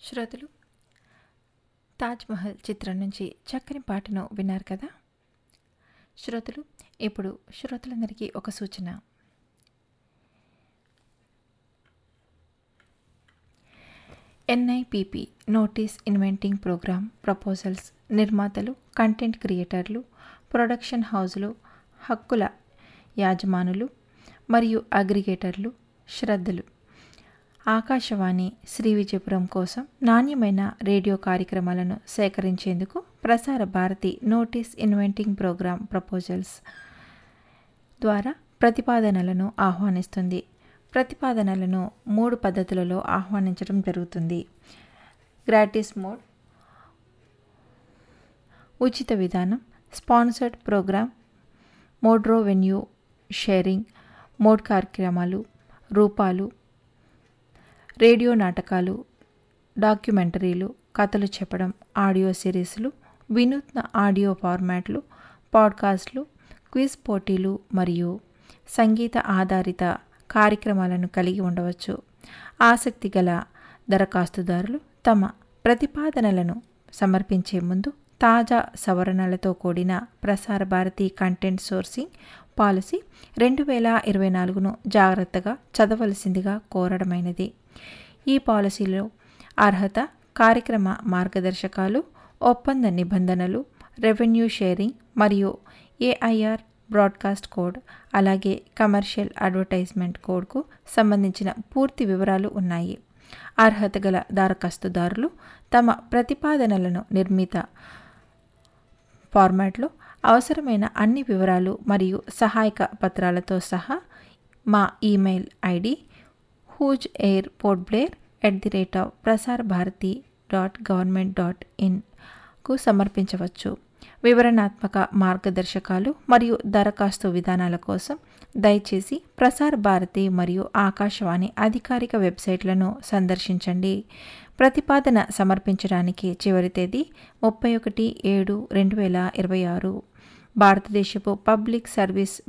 శ్రోతలు తాజ్మహల్ చిత్రం నుంచి చక్కని పాటను విన్నారు కదా శ్రోతలు ఇప్పుడు శ్రోతలందరికీ ఒక సూచన NIPP notice inventing programme proposals నిర్మాతలు కంటెంట్ క్రియేటర్లు ప్రొడక్షన్ హౌజులు హక్కుల యాజమానులు మరియు అగ్రిగేటర్లు శ్రద్ధలు ఆకాశవాణి శ్రీ విజయపురం కోసం నాణ్యమైన రేడియో కార్యక్రమాలను సేకరించేందుకు Prasar Bharati notice inventing programme proposals ద్వారా ప్రతిపాదనలను ఆహ్వానిస్తుంది ప్రతిపాదనలను మూడు పద్ధతులలో ఆహ్వానించడం జరుగుతుంది గ్రాటిస్ మోడ్ ఉచిత విధానం sponsored programme mode revenue sharing mode కార్యక్రమాలు రూపాలు రేడియో నాటకాలు డాక్యుమెంటరీలు కథలు చెప్పడం ఆడియో సిరీస్లు వినూత్న ఆడియో ఫార్మాట్లు పాడ్కాస్ట్లు క్విజ్ పోటీలు మరియు సంగీత ఆధారిత కార్యక్రమాలను కలిగి ఉండవచ్చు ఆసక్తి గల దరఖాస్తుదారులు తమ ప్రతిపాదనలను సమర్పించే ముందు తాజా సవరణలతో కూడిన ప్రసార భారతి కంటెంట్ సోర్సింగ్ పాలసీ రెండు వేల ఇరవై నాలుగును జాగ్రత్తగా చదవలసిందిగా కోరడమైనది ఈ పాలసీలో అర్హత కార్యక్రమ మార్గదర్శకాలు ఒప్పంద నిబంధనలు రెవెన్యూ షేరింగ్ మరియు ఏఐఆర్ బ్రాడ్కాస్ట్ కోడ్ అలాగే కమర్షియల్ అడ్వర్టైజ్మెంట్ కోడ్కు సంబంధించిన పూర్తి వివరాలు ఉన్నాయి అర్హత గల దరఖాస్తుదారులు తమ ప్రతిపాదనలను నిర్మిత ఫార్మాట్లో అవసరమైన అన్ని వివరాలు మరియు సహాయక పత్రాలతో సహా మా ఈమెయిల్ ఐడి హూజ్ AIR Port Blair at the rate of Prasar Bharati dot government dot ఇన్కు సమర్పించవచ్చు వివరణాత్మక మార్గదర్శకాలు మరియు దరఖాస్తు విధానాల కోసం దయచేసి ప్రసార్ భారతి మరియు ఆకాశవాణి అధికారిక వెబ్సైట్లను సందర్శించండి ప్రతిపాదన సమర్పించడానికి చివరి తేదీ ముప్పై ఒకటి ఏడు రెండు వేల ఇరవై ఆరు భారతదేశపు పబ్లిక్ సర్వీస్